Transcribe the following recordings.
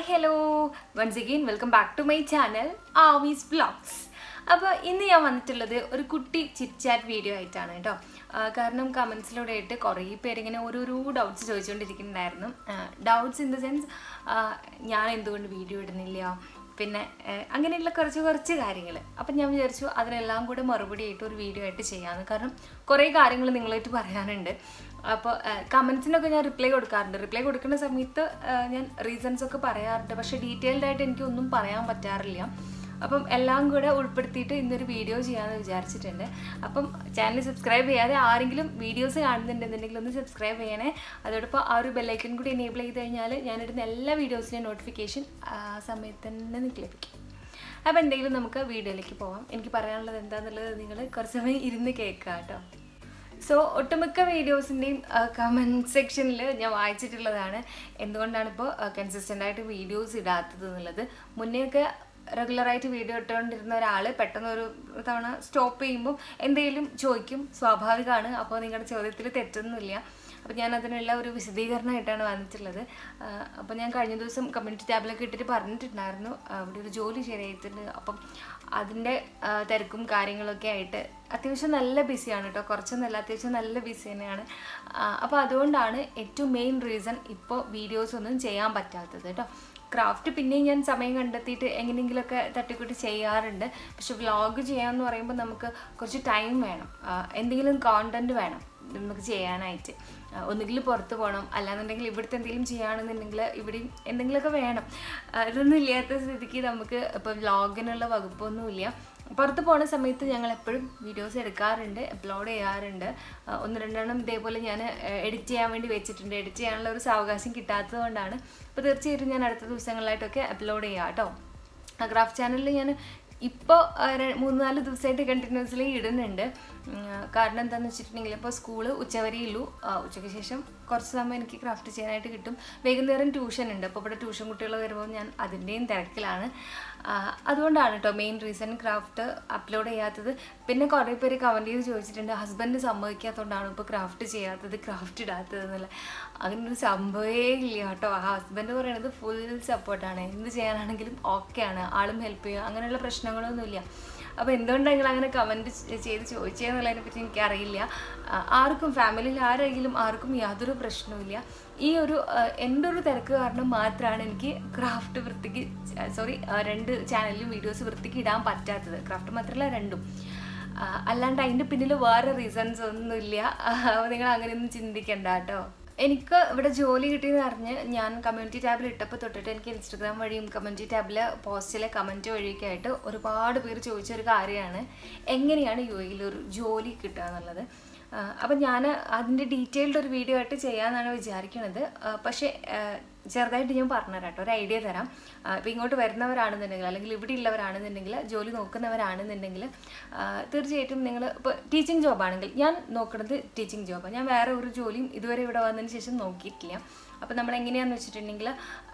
Hi hello once again welcome back to my channel Ami's vlogs അപ്പോൾ ഇന്ന് ഞാൻ വന്നിട്ടുള്ളത് ഒരു കുട്ടി ചിറ്റ് ചാറ്റ് വീഡിയോ ആയിട്ടാണ് കേട്ടോ ആ, കാരണം കമൻസിലൂടെ ആയിട്ട് കുറേ പേരിങ്ങനെ ഓരോരോ ഡൗട്ട്സ് ചോദിച്ചുകൊണ്ടിരിക്കുന്നുണ്ടായിരുന്നു ഡൗട്ട്സ് ഇൻ ദ സെൻസ് ഞാൻ എന്തുകൊണ്ട് വീഡിയോ ഇടുന്നില്ല പിന്നെ ഏഹ്, അങ്ങനെയുള്ള കുറച്ച് കുറച്ച് കാര്യങ്ങൾ അപ്പം ഞാൻ വിചാരിച്ചു അതിനെല്ലാം കൂടെ മറുപടി ആയിട്ട് ഒരു വീഡിയോ ആയിട്ട് ചെയ്യാമെന്ന് കാരണം കുറേ കാര്യങ്ങൾ നിങ്ങളായിട്ട് പറയാനുണ്ട് അപ്പോൾ കമൻസിനൊക്കെ ഞാൻ റിപ്ലൈ കൊടുക്കാറുണ്ട് റിപ്ലൈ കൊടുക്കുന്ന സമയത്ത് ഏഹ്, ഞാൻ റീസൺസ് ഒക്കെ പറയാറുണ്ട് പക്ഷേ ഡീറ്റെയിൽഡ് ആയിട്ട് എനിക്കൊന്നും പറയാൻ പറ്റാറില്ല അപ്പം എല്ലാം കൂടെ ഉൾപ്പെടുത്തിയിട്ട് ഇന്നൊരു വീഡിയോ ചെയ്യാമെന്ന് വിചാരിച്ചിട്ടുണ്ട് അപ്പം ചാനൽ സബ്സ്ക്രൈബ് ചെയ്യാതെ ആരെങ്കിലും വീഡിയോസ് കാണുന്നുണ്ടെന്നുണ്ടെങ്കിൽ ഒന്ന് സബ്സ്ക്രൈബ് ചെയ്യണേ അതോടൊപ്പം ആ ഒരു ബെല്ലൈക്കൺ കൂടി എനേബിൾ ചെയ്ത് കഴിഞ്ഞാൽ ഞാനിടുന്ന എല്ലാ വീഡിയോസിൻ്റെയും നോട്ടിഫിക്കേഷൻ ആ സമയത്ത് തന്നെ നിങ്ങൾക്ക് ലഭിക്കും അപ്പോൾ എന്തെങ്കിലും നമുക്ക് വീഡിയോയിലേക്ക് പോവാം എനിക്ക് പറയാനുള്ളത് എന്താണെന്നുള്ളത് നിങ്ങൾ കുറച്ച് സമയം ഇരുന്ന് കേൾക്കുക കേട്ടോ സോ ഒട്ടുമിക്ക വീഡിയോസിൻ്റെയും കമൻറ്റ് സെക്ഷനിൽ ഞാൻ വായിച്ചിട്ടുള്ളതാണ് എന്തുകൊണ്ടാണ് ഇപ്പോൾ കൺസിസ്റ്റൻ്റ് ആയിട്ട് വീഡിയോസ് ഇടാത്തത് എന്നുള്ളത് മുന്നെയൊക്കെ റെഗുലറായിട്ട് വീഡിയോ ഇട്ടുകൊണ്ടിരുന്ന ഒരാൾ പെട്ടെന്ന് ഒരു തവണ സ്റ്റോപ്പ് ചെയ്യുമ്പോൾ എന്തെങ്കിലും ചോദിക്കും സ്വാഭാവികമാണ് അപ്പോൾ നിങ്ങളുടെ ചോദ്യത്തിൽ തെറ്റൊന്നുമില്ല അപ്പോൾ ഞാൻ അതിനുള്ള ഒരു വിശദീകരണമായിട്ടാണ് വന്നിട്ടുള്ളത് അപ്പോൾ ഞാൻ കഴിഞ്ഞ ദിവസം കമ്മ്യൂണിറ്റി ടാബിലൊക്കെ ഇട്ടിട്ട് പറഞ്ഞിട്ടുണ്ടായിരുന്നു ആ, അവിടെ ഒരു ജോലി ശരിയായിട്ടുണ്ട് അപ്പം അതിൻ്റെ ആ, തിരക്കും കാര്യങ്ങളൊക്കെ ആയിട്ട് അത്യാവശ്യം നല്ല ബിസിയാണ് കേട്ടോ കുറച്ചൊന്നുമല്ല അത്യാവശ്യം നല്ല ബിസി തന്നെയാണ് അപ്പോൾ അതുകൊണ്ടാണ് ഏറ്റവും മെയിൻ റീസൺ ഇപ്പോൾ വീഡിയോസ് ഒന്നും ചെയ്യാൻ പറ്റാത്തത് കേട്ടോ ക്രാഫ്റ്റ് പിന്നെയും ഞാൻ സമയം കണ്ടെത്തിയിട്ട് എങ്ങനെയെങ്കിലുമൊക്കെ തട്ടിക്കൂട്ടി ചെയ്യാറുണ്ട് പക്ഷെ വ്ളോഗ് ചെയ്യാമെന്ന് പറയുമ്പോൾ നമുക്ക് കുറച്ച് ടൈം വേണം ആ, എന്തെങ്കിലും കോണ്ടന്റ് വേണം നമുക്ക് ചെയ്യാനായിട്ട് ആ, ഒന്നുകിൽ പുറത്ത് പോകണം അല്ലാന്നുണ്ടെങ്കിൽ ഇവിടുത്തെ എന്തെങ്കിലും ചെയ്യുകയാണെന്നുണ്ടെങ്കിൽ ഇവിടെയും എന്തെങ്കിലുമൊക്കെ വേണം ആ, ഇതൊന്നും ഇല്ലാത്ത സ്ഥിതിക്ക് നമുക്ക് ഇപ്പോൾ വ്ളോഗിനുള്ള വകുപ്പൊന്നുമില്ല പുറത്ത് പോണ സമയത്ത് ഞങ്ങൾ എപ്പോഴും വീഡിയോസ് എടുക്കാറുണ്ട് അപ്ലോഡ് ചെയ്യാറുണ്ട് ആ, ഒന്ന് രണ്ടെണ്ണം ഇതേപോലെ ഞാൻ എഡിറ്റ് ചെയ്യാൻ വേണ്ടി വെച്ചിട്ടുണ്ട് എഡിറ്റ് ചെയ്യാനുള്ള ഒരു സാവകാശം കിട്ടാത്തത് കൊണ്ടാണ് അപ്പോൾ തീർച്ചയായിട്ടും ഞാൻ അടുത്ത ദിവസങ്ങളിലായിട്ടൊക്കെ അപ്ലോഡ് ചെയ്യാം കേട്ടോ ക്രാഫ്റ്റ് ചാനലിൽ ഞാൻ ഇപ്പോൾ മൂന്ന് നാല് ദിവസമായിട്ട് കണ്ടിന്യൂസ്ലി ഇടുന്നുണ്ട് ഉം, കാരണം എന്താണെന്ന് വെച്ചിട്ടുണ്ടെങ്കിൽ ഇപ്പോൾ സ്കൂള് ഉച്ചവരെയുള്ളൂ ആ, ഉച്ചയ്ക്ക് ശേഷം കുറച്ച് സമയം എനിക്ക് ക്രാഫ്റ്റ് ചെയ്യാനായിട്ട് കിട്ടും വൈകുന്നേരം ട്യൂഷൻ ഉണ്ട് അപ്പോൾ ഇവിടെ ട്യൂഷൻ കുട്ടികൾ വരുമ്പോൾ ഞാൻ അതിൻ്റെയും തിരക്കിലാണ് ആ, അതുകൊണ്ടാണ് കേട്ടോ മെയിൻ റീസൺ ക്രാഫ്റ്റ് അപ്ലോഡ് ചെയ്യാത്തത് പിന്നെ കുറേ പേര് കമൻറ്റ് ചെയ്ത് ചോദിച്ചിട്ടുണ്ട് ഹസ്ബൻഡ് സമ്മതിക്കാത്തതുകൊണ്ടാണ് ഇപ്പോൾ ക്രാഫ്റ്റ് ചെയ്യാത്തത് ക്രാഫ്റ്റ് ഇടാത്തത് എന്നുള്ള അങ്ങനെ ഒരു സംഭവമേ ഇല്ല കേട്ടോ ആ ഹസ്ബൻഡ് പറയുന്നത് ഫുൾ സപ്പോർട്ടാണ് എന്ത് ചെയ്യാനാണെങ്കിലും ഓക്കെയാണ് ആളും ഹെൽപ്പ് ചെയ്യും അങ്ങനെയുള്ള പ്രശ്നങ്ങളൊന്നുമില്ല അപ്പോൾ എന്തുകൊണ്ടാണ് നിങ്ങൾ അങ്ങനെ കമൻറ്റ് ചെയ്ത് ചോദിച്ചതെന്നുള്ളതിനെ പറ്റി എനിക്കറിയില്ല ആ, ആർക്കും ഫാമിലിയിൽ ആരെങ്കിലും ആർക്കും യാതൊരു പ്രശ്നവുമില്ല ഈ ഒരു ആ, എൻ്റെ ഒരു തിരക്ക് കാരണം മാത്രമാണ് എനിക്ക് ക്രാഫ്റ്റ് വൃത്തിക്ക് സോറി രണ്ട് ചാനലിലും വീഡിയോസ് വൃത്തിക്ക് ഇടാൻ പറ്റാത്തത് ക്രാഫ്റ്റ് മാത്രമല്ല രണ്ടും ആ, അല്ലാണ്ട് അതിൻ്റെ പിന്നിൽ വേറെ റീസൺസ് ഒന്നുമില്ല അപ്പോൾ നിങ്ങൾ അങ്ങനെയൊന്നും ചിന്തിക്കണ്ട കേട്ടോ എനിക്ക് ഇവിടെ ജോലി കിട്ടിയെന്ന് അറിഞ്ഞ് ഞാൻ കമ്മ്യൂണിറ്റി ടാബിൽ ഇട്ടപ്പോൾ തൊട്ടിട്ട് എനിക്ക് ഇൻസ്റ്റഗ്രാം വഴിയും കമ്മ്യൂണിറ്റി ടാബിൽ പോസ്റ്റിലെ കമൻറ്റ് വഴിയൊക്കെ ആയിട്ട് ഒരുപാട് പേര് ചോദിച്ചൊരു കാര്യമാണ് എങ്ങനെയാണ് യു എയിൽ ഒരു ജോലി കിട്ടുക എന്നുള്ളത് അപ്പം ഞാൻ അതിൻ്റെ ഡീറ്റെയിൽഡ് ഒരു വീഡിയോ ആയിട്ട് ചെയ്യാമെന്നാണ് വിചാരിക്കുന്നത് ആ, പക്ഷേ ആ, ചെറുതായിട്ട് ഞാൻ പറഞ്ഞുതരാം കേട്ടോ ഒരു ഐഡിയ തരാം ഇപ്പം ഇങ്ങോട്ട് വരുന്നവരാണെന്നുണ്ടെങ്കിൽ അല്ലെങ്കിൽ ഇവിടെ ഉള്ളവരാണെന്നുണ്ടെങ്കിൽ ജോലി നോക്കുന്നവരാണെന്നുണ്ടെങ്കിൽ ആ, തീർച്ചയായിട്ടും നിങ്ങൾ ഇപ്പോൾ ടീച്ചിങ് ജോബാണെങ്കിൽ ഞാൻ നോക്കുന്നത് ടീച്ചിങ് ജോബാണ് ഞാൻ വേറെ ഒരു ജോലിയും ഇതുവരെ ഇവിടെ വന്നതിന് ശേഷം നോക്കിയിട്ടില്ല അപ്പം നമ്മൾ എങ്ങനെയാണെന്ന് വെച്ചിട്ടുണ്ടെങ്കിൽ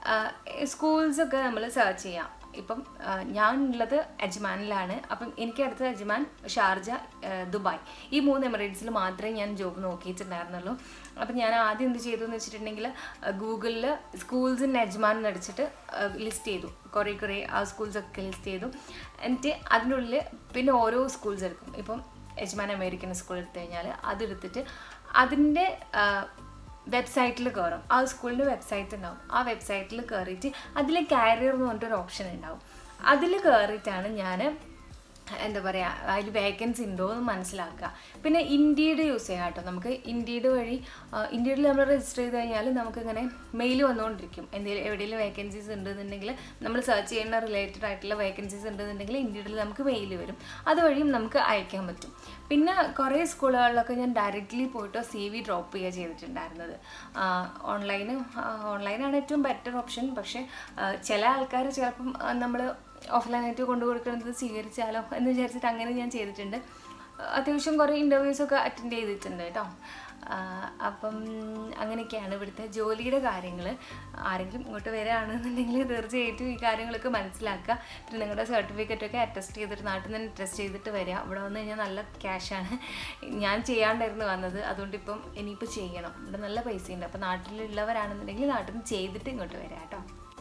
സ്കൂൾസൊക്കെ നമ്മൾ സെർച്ച് ചെയ്യാം ഇപ്പം ആ, ഞാൻ ഉള്ളത് അജ്മാനിലാണ് അപ്പം എനിക്ക് അടുത്തത് അജ്മാൻ ഷാർജ ആ, ദുബായ് ഈ മൂന്ന് എമിറേറ്റ്സിൽ മാത്രമേ ഞാൻ ജോബ് നോക്കിയിട്ടുണ്ടായിരുന്നുള്ളൂ അപ്പം ഞാൻ ആദ്യം എന്ത് ചെയ്തു എന്ന് വെച്ചിട്ടുണ്ടെങ്കിൽ ഗൂഗിളിൽ സ്കൂൾസ് ഇൻ അജ്മാൻ എന്ന് അടിച്ചിട്ട് ലിസ്റ്റ് ചെയ്തു കുറേ കുറേ ആ സ്കൂൾസൊക്കെ ലിസ്റ്റ് ചെയ്തു എന്നിട്ട് അതിനുള്ളിൽ പിന്നെ ഓരോ സ്കൂൾസ് എടുക്കും ഇപ്പം യജ്മാൻ അമേരിക്കൻ സ്കൂൾ എടുത്തു കഴിഞ്ഞാൽ അതെടുത്തിട്ട് അതിൻ്റെ വെബ്സൈറ്റിൽ കയറും ആ സ്കൂളിൻ്റെ വെബ്സൈറ്റ് ഉണ്ടാവും ആ വെബ്സൈറ്റിൽ കയറിയിട്ട് അതിൽ കാരിയർ എന്ന് പറഞ്ഞിട്ടൊരു ഓപ്ഷൻ ഉണ്ടാവും അതിൽ കയറിയിട്ടാണ് ഞാൻ എന്താ പറയുക അതിൽ വേക്കൻസി ഉണ്ടോ എന്ന് മനസ്സിലാക്കുക പിന്നെ ഇൻഡീഡ് യൂസ് ചെയ്യാം കേട്ടോ നമുക്ക് ഇൻഡീഡ് വഴി ഇൻഡീഡിൽ നമ്മൾ രജിസ്റ്റർ ചെയ്ത് കഴിഞ്ഞാൽ നമുക്കിങ്ങനെ മെയിൽ വന്നുകൊണ്ടിരിക്കും എന്തെങ്കിലും എവിടെയെങ്കിലും വേക്കൻസീസ് ഉണ്ടെന്നുണ്ടെങ്കിൽ നമ്മൾ സെർച്ച് ചെയ്യുന്ന റിലേറ്റഡ് ആയിട്ടുള്ള വേക്കൻസീസ് ഉണ്ടെന്നുണ്ടെങ്കിൽ ഇൻഡീഡിൽ നമുക്ക് മെയിൽ വരും അതുവഴിയും നമുക്ക് അയക്കാൻ പറ്റും പിന്നെ കുറേ സ്കൂളുകളിലൊക്കെ ഞാൻ ഡയറക്റ്റ്ലി പോയിട്ട് സി വി ഡ്രോപ്പ് ചെയ്യുക ചെയ്തിട്ടുണ്ടായിരുന്നത് ഓൺലൈന് ഓൺലൈനാണ് ഏറ്റവും ബെറ്റർ ഓപ്ഷൻ പക്ഷേ ആ, ചില ആൾക്കാർ ചിലപ്പം നമ്മൾ ഓഫ്ലൈനായിട്ട് കൊണ്ടു കൊടുക്കുന്നത് സ്വീകരിച്ചാലോ എന്ന് വിചാരിച്ചിട്ട് അങ്ങനെ ഞാൻ ചെയ്തിട്ടുണ്ട് അത്യാവശ്യം കുറേ ഇൻ്റർവ്യൂസൊക്കെ അറ്റൻഡ് ചെയ്തിട്ടുണ്ട് കേട്ടോ ആ, അപ്പം അങ്ങനെയൊക്കെയാണ് ഇവിടുത്തെ ജോലിയുടെ കാര്യങ്ങൾ ആരെങ്കിലും ഇങ്ങോട്ട് വരികയാണെന്നുണ്ടെങ്കിൽ തീർച്ചയായിട്ടും ഈ കാര്യങ്ങളൊക്കെ മനസ്സിലാക്കുക പിന്നെ നിങ്ങളുടെ സർട്ടിഫിക്കറ്റൊക്കെ അറ്റസ്റ്റ് ചെയ്തിട്ട് നാട്ടിൽ നിന്ന് അറ്റസ്റ്റ് ചെയ്തിട്ട് വരിക ഇവിടെ വന്നു കഴിഞ്ഞാൽ നല്ല ക്യാഷാണ് ഞാൻ ചെയ്യാണ്ടായിരുന്നു വന്നത് അതുകൊണ്ട് ഇപ്പം ഇനിയിപ്പോൾ ചെയ്യണം ഇവിടെ നല്ല പൈസയുണ്ട് അപ്പോൾ നാട്ടിലുള്ളവരാണെന്നുണ്ടെങ്കിൽ നാട്ടിൽ നിന്ന് ചെയ്തിട്ട് ഇങ്ങോട്ട് വരാം കേട്ടോ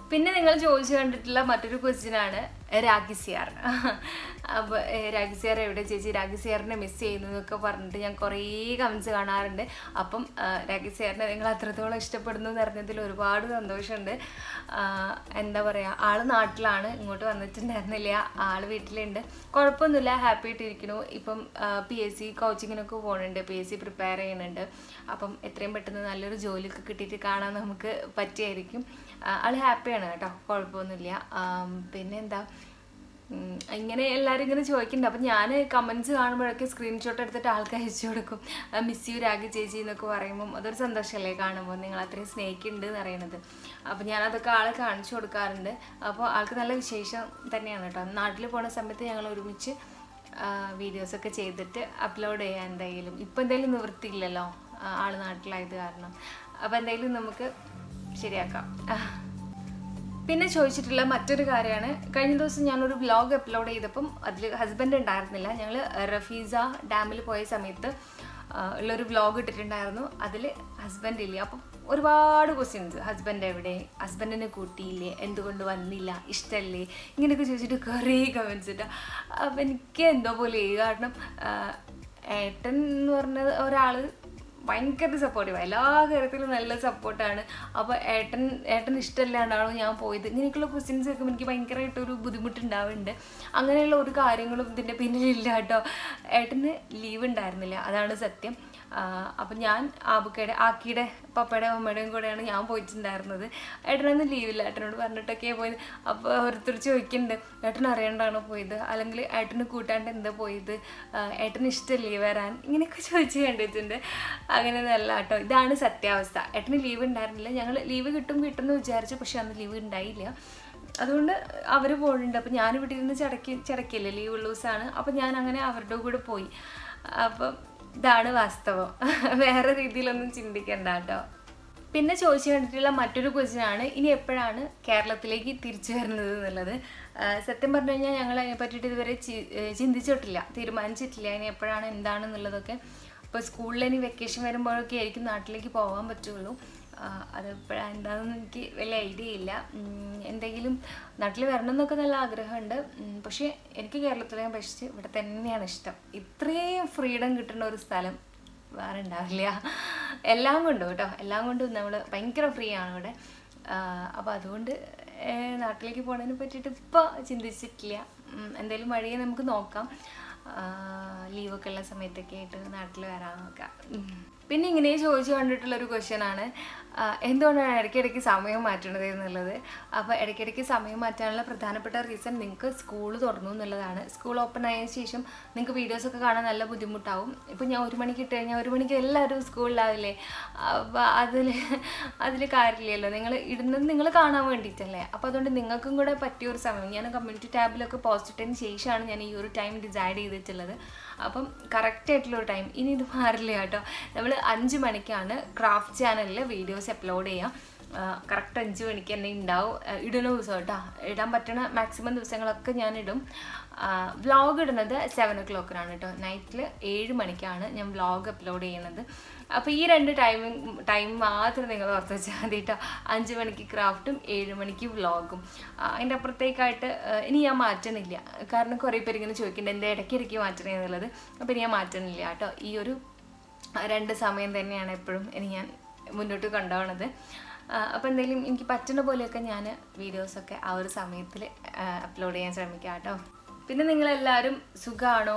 പിന്നെ നിങ്ങൾ ചോദിച്ചു കണ്ടിട്ടുള്ള മറ്റൊരു ക്വസ്റ്റ്യൻ ആണ് രാഗിസിയാർ അപ്പോൾ രാഗിസിയാർ എവിടെ ചേച്ചി രാഗിസിയാറിനെ മിസ് ചെയ്യുന്നു എന്നൊക്കെ പറഞ്ഞിട്ട് ഞാൻ കുറേ കമൻസ് കാണാറുണ്ട് അപ്പം രാഗിസിയാറിനെ നിങ്ങൾ അത്രത്തോളം ഇഷ്ടപ്പെടുന്നു എന്ന് അറിഞ്ഞതിൽ ഒരുപാട് സന്തോഷമുണ്ട് ആ, എന്താ പറയുക ആൾ നാട്ടിലാണ് ഇങ്ങോട്ട് വന്നിട്ടുണ്ടായിരുന്നില്ല ആൾ വീട്ടിലുണ്ട് കുഴപ്പമൊന്നുമില്ല ഹാപ്പി ആയിട്ടിരിക്കുന്നു ഇപ്പം പി എസ് സി കോച്ചിങ്ങിനൊക്കെ പോകുന്നുണ്ട് പി എസ് സി പ്രിപ്പയർ ചെയ്യുന്നുണ്ട് അപ്പം എത്രയും പെട്ടെന്ന് നല്ലൊരു ജോലിയൊക്കെ കിട്ടിയിട്ട് കാണാൻ നമുക്ക് പറ്റിയായിരിക്കും ആ, ആള് ഹാപ്പിയാണ് കേട്ടോ കുഴപ്പമൊന്നുമില്ല ആം, പിന്നെന്താ ഉം, ഇങ്ങനെ എല്ലാവരും ഇങ്ങനെ ചോദിക്കുന്നുണ്ട് അപ്പം ഞാൻ കമൻസ് കാണുമ്പോഴൊക്കെ സ്ക്രീൻഷോട്ട് എടുത്തിട്ട് ആൾക്ക് അയച്ചു കൊടുക്കും മിസ് യു രാഗി ചേച്ചി എന്നൊക്കെ പറയുമ്പം അതൊരു സന്തോഷമല്ലേ കാണുമ്പോൾ നിങ്ങൾ അത്രയും സ്നേഹിക്കുന്നുണ്ട് എന്ന് അറിയണത് അപ്പം ഞാനതൊക്കെ ആളെ കാണിച്ചു കൊടുക്കാറുണ്ട് അപ്പോൾ ആൾക്ക് നല്ല വിശേഷം തന്നെയാണ് കേട്ടോ നാട്ടിൽ പോണ സമയത്ത് ഞങ്ങൾ ഒരുമിച്ച് വീഡിയോസൊക്കെ ചെയ്തിട്ട് അപ്ലോഡ് ചെയ്യാൻ എന്തായാലും ഇപ്പം എന്തായാലും നിവൃത്തിയില്ലല്ലോ ആ, ആള് നാട്ടിലായത് കാരണം അപ്പോൾ എന്തായാലും നമുക്ക് ശരിയാക്കാം പിന്നെ ചോദിച്ചിട്ടുള്ള മറ്റൊരു കാര്യമാണ് കഴിഞ്ഞ ദിവസം ഞാനൊരു വ്ലോഗ് അപ്ലോഡ് ചെയ്തപ്പം അതിൽ ഹസ്ബൻഡ് ഉണ്ടായിരുന്നില്ല ഞങ്ങൾ റഫീസ ഡാമിൽ പോയ സമയത്ത് ആ, ഉള്ളൊരു വ്ലോഗ് ഇട്ടിട്ടുണ്ടായിരുന്നു അതിൽ ഹസ്ബൻഡ് ഇല്ല അപ്പം ഒരുപാട് ക്വസ്റ്റ്യൻസ് ഹസ്ബൻഡ് എവിടെ ഹസ്ബൻഡിനെ കൂട്ടിയില്ലേ എന്തുകൊണ്ട് വന്നില്ല ഇഷ്ടമല്ലേ ഇങ്ങനെയൊക്കെ ചോദിച്ചിട്ട് കുറേ കമൻസ് ഇട്ടാ അപ്പം എനിക്ക് എന്തോ പോലെ കാരണം ആ, ഏട്ടൻ എന്ന് പറഞ്ഞ ഒരാൾ ഭയങ്കര സപ്പോർട്ടീവ് എല്ലാ കാര്യത്തിലും നല്ല സപ്പോർട്ടാണ് അപ്പോൾ ഏട്ടൻ ഏട്ടൻ ഇഷ്ടമല്ലാണ്ടാണോ ഞാൻ പോയത് ഇങ്ങനെയൊക്കെയുള്ള ക്വസ്റ്റ്യൻസ് കേൾക്കുമ്പോൾ എനിക്ക് ഭയങ്കരമായിട്ടൊരു ബുദ്ധിമുട്ടുണ്ടാവുന്നുണ്ട് അങ്ങനെയുള്ള ഒരു കാര്യങ്ങളും ഇതിൻ്റെ പിന്നിലില്ല കേട്ടോ ഏട്ടന് ലീവ് ഉണ്ടായിരുന്നില്ല അതാണ് സത്യം അപ്പം ഞാൻ ആബുക്കയുടെ ആക്കിയുടെ പപ്പയുടെ അമ്മയുടെയും കൂടെയാണ് ഞാൻ പോയിട്ടുണ്ടായിരുന്നത് ഏട്ടനൊന്നും ലീവില്ല ഏട്ടനോട് പറഞ്ഞിട്ടൊക്കെ പോയത് അപ്പോൾ ഓരോരുത്തർ ചോദിക്കുന്നുണ്ട് ഏട്ടൻ അറിയാണ്ടാണോ പോയത് അല്ലെങ്കിൽ ഏട്ടന് കൂട്ടാണ്ട് എന്താ പോയത് ആ, ഏട്ടന് ഇഷ്ടമല്ലേ വരാൻ ഇങ്ങനെയൊക്കെ ചോദിച്ച് കണ്ടിട്ടുണ്ട് അങ്ങനെ നല്ല കേട്ടോ ഇതാണ് സത്യാവസ്ഥ ഏട്ടന് ലീവ് ഉണ്ടായിരുന്നില്ല ഞങ്ങൾ ലീവ് കിട്ടും കിട്ടുമെന്ന് വിചാരിച്ചു പക്ഷെ അന്ന് ലീവ് ഉണ്ടായില്ല അതുകൊണ്ട് അവർ പോകുന്നുണ്ട് അപ്പം ഞാൻ ഇവിടെ ഇരുന്ന് ചടക്കി ചടക്കില്ലേ ലീവ് ഉള്ള ദിവസമാണ് അപ്പം ഞാൻ അങ്ങനെ അവരുടെ കൂടെ പോയി അപ്പം ഇതാണ് വാസ്തവം വേറെ രീതിയിലൊന്നും ചിന്തിക്കണ്ട കേട്ടോ പിന്നെ ചോദിച്ചു കണ്ടിട്ടുള്ള മറ്റൊരു ക്വസ്റ്റ്യൻ ആണ് ഇനി എപ്പോഴാണ് കേരളത്തിലേക്ക് തിരിച്ചു വരുന്നത് എന്നുള്ളത് ആ, സത്യം പറഞ്ഞു കഴിഞ്ഞാൽ ഞങ്ങൾ അതിനെ പറ്റിയിട്ട് ഇതുവരെ ചി- ഏ, ചിന്തിച്ചിട്ടില്ല തീരുമാനിച്ചിട്ടില്ല ഇനി എപ്പോഴാണ് എന്താണെന്നുള്ളതൊക്കെ ഇപ്പോൾ സ്കൂളിൽ ഇനി വെക്കേഷൻ വരുമ്പോഴൊക്കെ ആയിരിക്കും നാട്ടിലേക്ക് പോകാൻ പറ്റുള്ളൂ ആ, അത് എപ്പോഴാണ് എന്താണെന്ന് എനിക്ക് വലിയ ഐഡിയ ഇല്ല ഉം, എന്തെങ്കിലും നാട്ടിൽ വരണം എന്നൊക്കെ നല്ല ആഗ്രഹമുണ്ട് ഉം, പക്ഷേ എനിക്ക് കേരളത്തിലെ അപേക്ഷിച്ച് ഇവിടെ തന്നെയാണ് ഇഷ്ടം ഇത്രയും ഫ്രീഡം കിട്ടുന്ന ഒരു സ്ഥലം വേറെ ഉണ്ടാവില്ല എല്ലാം കൊണ്ടും കേട്ടോ എല്ലാം കൊണ്ടും നമ്മൾ ഭയങ്കര ഫ്രീ ആണ് ഇവിടെ അപ്പോൾ അതുകൊണ്ട് ഏഹ്, നാട്ടിലേക്ക് പോണതിനെ പറ്റിയിട്ട് ഇപ്പോൾ ചിന്തിച്ചിട്ടില്ല ഉം, എന്തായാലും വഴിയെ നമുക്ക് നോക്കാം ലീവൊക്കെ ഉള്ള സമയത്തൊക്കെ ആയിട്ട് നാട്ടിൽ വരാൻ നോക്കാം ഉം. പിന്നെ ഇങ്ങനെ ചോദിച്ചു കണ്ടിട്ടുള്ള ഒരു ക്വസ്റ്റ്യൻ ആണ് ആ, എന്തുകൊണ്ടാണ് ഇടയ്ക്കിടയ്ക്ക് സമയം മാറ്റണത് എന്നുള്ളത് അപ്പോൾ ഇടയ്ക്കിടയ്ക്ക് സമയം മാറ്റാനുള്ള പ്രധാനപ്പെട്ട റീസൺ നിങ്ങൾക്ക് സ്കൂൾ തുറന്നു എന്നുള്ളതാണ് സ്കൂൾ ഓപ്പൺ ആയതിനു ശേഷം നിങ്ങൾക്ക് വീഡിയോസൊക്കെ കാണാൻ നല്ല ബുദ്ധിമുട്ടാവും ഇപ്പോൾ ഞാൻ ഒരു മണിക്ക് ഇട്ട് കഴിഞ്ഞാൽ ഒരു മണിക്ക് എല്ലാവരും സ്കൂളിലാവില്ലേ അപ്പോൾ അതിൽ അതിൽ കാര്യമില്ലല്ലോ നിങ്ങൾ ഇടുന്നത് നിങ്ങൾ കാണാൻ വേണ്ടിയിട്ടല്ലേ അപ്പോൾ അതുകൊണ്ട് നിങ്ങൾക്കും കൂടെ പറ്റിയ ഒരു സമയം ഞാൻ കമ്മ്യൂണിറ്റി ടാബിലൊക്കെ പോസ്റ്റ് ഇട്ടതിന് ശേഷമാണ് ഞാൻ ഈ ഒരു ടൈം ഡിസൈഡ് ചെയ്തിട്ടുള്ളത് അപ്പം കറക്റ്റ് ആയിട്ടുള്ള ഒരു ടൈം ഇനി ഇത് മാറില്ല കേട്ടോ നമ്മൾ അഞ്ച് മണിക്കാണ് ക്രാഫ്റ്റ് ചാനലിൽ വീഡിയോസ് അപ്ലോഡ് ചെയ്യുക കറക്റ്റ് അഞ്ച് മണിക്ക് തന്നെ ഉണ്ടാവും ആ, ഇടുന്ന ദിവസം കേട്ടോ ഇടാൻ പറ്റുന്ന മാക്സിമം ദിവസങ്ങളൊക്കെ ഞാൻ ഇടും വ്ളോഗ് ഇടുന്നത് സെവൻ ഒ ക്ലോക്കിനാണ് കേട്ടോ നൈറ്റിൽ ഏഴ് മണിക്കാണ് ഞാൻ വ്ളോഗ് അപ്ലോഡ് ചെയ്യുന്നത് അപ്പോൾ ഈ രണ്ട് ടൈമിങ് ടൈം മാത്രം നിങ്ങൾ ഓർത്ത് വെച്ചാൽ മതി കേട്ടോ അഞ്ച് മണിക്ക് ക്രാഫ്റ്റും ഏഴ് മണിക്ക് വ്ളോഗും അതിൻ്റെ അപ്പുറത്തേക്കായിട്ട് ആ, ഇനി ഞാൻ മാറ്റണില്ല കാരണം കുറേ പേര് ഇങ്ങനെ ചോദിക്കുന്നുണ്ട് എന്താ ഇടയ്ക്കിടയ്ക്ക് മാറ്റണേ എന്നുള്ളത് അപ്പോൾ ഇനി ഞാൻ മാറ്റണില്ല കേട്ടോ ഈ ഒരു രണ്ട് സമയം തന്നെയാണ് എപ്പോഴും ഇനി ഞാൻ മുന്നോട്ട് കൊണ്ടുപോകണത് അപ്പോൾ എന്തെങ്കിലും എനിക്ക് പറ്റുന്ന പോലെയൊക്കെ ഞാൻ വീഡിയോസൊക്കെ ആ ഒരു സമയത്തിൽ അപ്ലോഡ് ചെയ്യാൻ ശ്രമിക്കാം കേട്ടോ പിന്നെ നിങ്ങളെല്ലാവരും സുഖമാണോ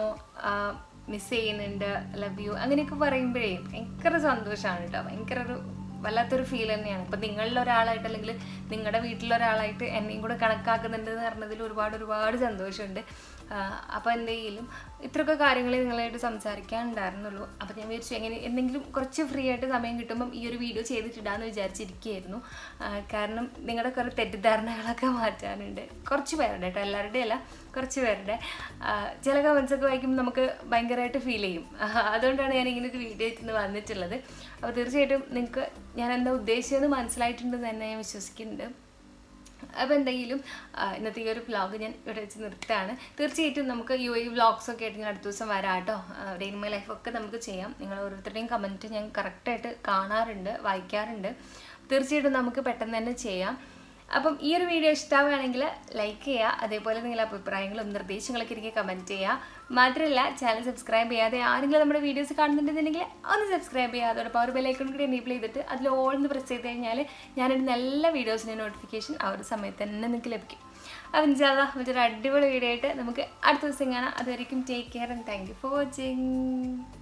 മിസ് ചെയ്യുന്നുണ്ട് ലവ് യു അങ്ങനെയൊക്കെ പറയുമ്പോഴേ ഭയങ്കര സന്തോഷമാണ് കേട്ടോ ഭയങ്കര ഒരു വല്ലാത്തൊരു ഫീൽ തന്നെയാണ് ഇപ്പം നിങ്ങളിൽ ഒരാളായിട്ട് അല്ലെങ്കിൽ നിങ്ങളുടെ വീട്ടിലൊരാളായിട്ട് എന്നെയും കൂടെ കണക്കാക്കുന്നുണ്ട് എന്ന് പറഞ്ഞതിൽ ഒരുപാട് ഒരുപാട് സന്തോഷമുണ്ട് അപ്പോൾ എന്തെങ്കിലും ഇത്രയൊക്കെ കാര്യങ്ങൾ നിങ്ങളായിട്ട് സംസാരിക്കാനുണ്ടായിരുന്നുള്ളൂ അപ്പോൾ ഞാൻ വിചാരിച്ചു എങ്ങനെ എന്തെങ്കിലും കുറച്ച് ഫ്രീ ആയിട്ട് സമയം കിട്ടുമ്പം ഈ ഒരു വീഡിയോ ചെയ്തിട്ടിടാന്ന് വിചാരിച്ചിരിക്കുകയായിരുന്നു ആ, കാരണം നിങ്ങളുടെ കുറേ തെറ്റിദ്ധാരണകളൊക്കെ മാറ്റാനുണ്ട് കുറച്ച് പേരുടെ കേട്ടോ എല്ലാവരുടെയും അല്ല കുറച്ച് പേരുടെ ആ, ചില കമൻസ് ഒക്കെ വായിക്കുമ്പോൾ നമുക്ക് ഭയങ്കരമായിട്ട് ഫീൽ ചെയ്യും ആ, അതുകൊണ്ടാണ് ഞാൻ ഇങ്ങനെ ഒരു വീഡിയോ ഇന്ന് വന്നിട്ടുള്ളത് അപ്പോൾ തീർച്ചയായിട്ടും നിങ്ങൾക്ക് ഞാൻ എന്താ ഉദ്ദേശിച്ചത് മനസ്സിലായിട്ടുണ്ടെന്ന് തന്നെ ഞാൻ വിശ്വസിക്കുന്നുണ്ട് അപ്പോൾ എന്തെങ്കിലും ആ, ഇന്നത്തെ ഈ ഒരു വ്ളോഗ് ഞാൻ ഇവിടെ വെച്ച് നിർത്തുകയാണ് തീർച്ചയായിട്ടും നമുക്ക് യു ഐ വ്ളോഗ്സ് ഒക്കെ ആയിട്ട് ഞാൻ അടുത്ത ദിവസം വരാം കേട്ടോ ഡേ ഇൻ മൈ ലൈഫൊക്കെ നമുക്ക് ചെയ്യാം നിങ്ങൾ ഓരോരുത്തരുടെയും കമൻറ്റ് ഞാൻ കറക്റ്റായിട്ട് കാണാറുണ്ട് വായിക്കാറുണ്ട് തീർച്ചയായിട്ടും നമുക്ക് പെട്ടെന്ന് തന്നെ ചെയ്യാം അപ്പം ഈ ഒരു വീഡിയോ ഇഷ്ടമാവുകയാണെങ്കിൽ ലൈക്ക് ചെയ്യുക അതേപോലെ നിങ്ങളുടെ അഭിപ്രായങ്ങളും നിർദ്ദേശങ്ങളൊക്കെ എനിക്ക് കമൻറ്റ് ചെയ്യുക മാത്രമല്ല ചാനൽ സബ്സ്ക്രൈബ് ചെയ്യാതെ ആരെങ്കിലും നമ്മുടെ വീഡിയോസ് കാണുന്നുണ്ടെന്നുണ്ടെങ്കിൽ ഒന്ന് സബ്സ്ക്രൈബ് ചെയ്യുക അതോടൊപ്പം ആ ഒരു ബെല്ലൈക്കൺ കൂടി എനേബിൾ ചെയ്തിട്ട് അതിൽ ഓൾ എന്ന് പ്രസ് ചെയ്ത് കഴിഞ്ഞാൽ ഞാനിടുന്ന എല്ലാ വീഡിയോസിൻ്റെ നോട്ടിഫിക്കേഷൻ ആ ഒരു സമയത്ത് തന്നെ നിങ്ങൾക്ക് ലഭിക്കും അപ്പം ഇൻഷാല്ല മറ്റൊരു അടിപൊളി വീഡിയോ ആയിട്ട് നമുക്ക് അടുത്ത ദിവസം കാണാം അതുവരെയും take care and thank you for watching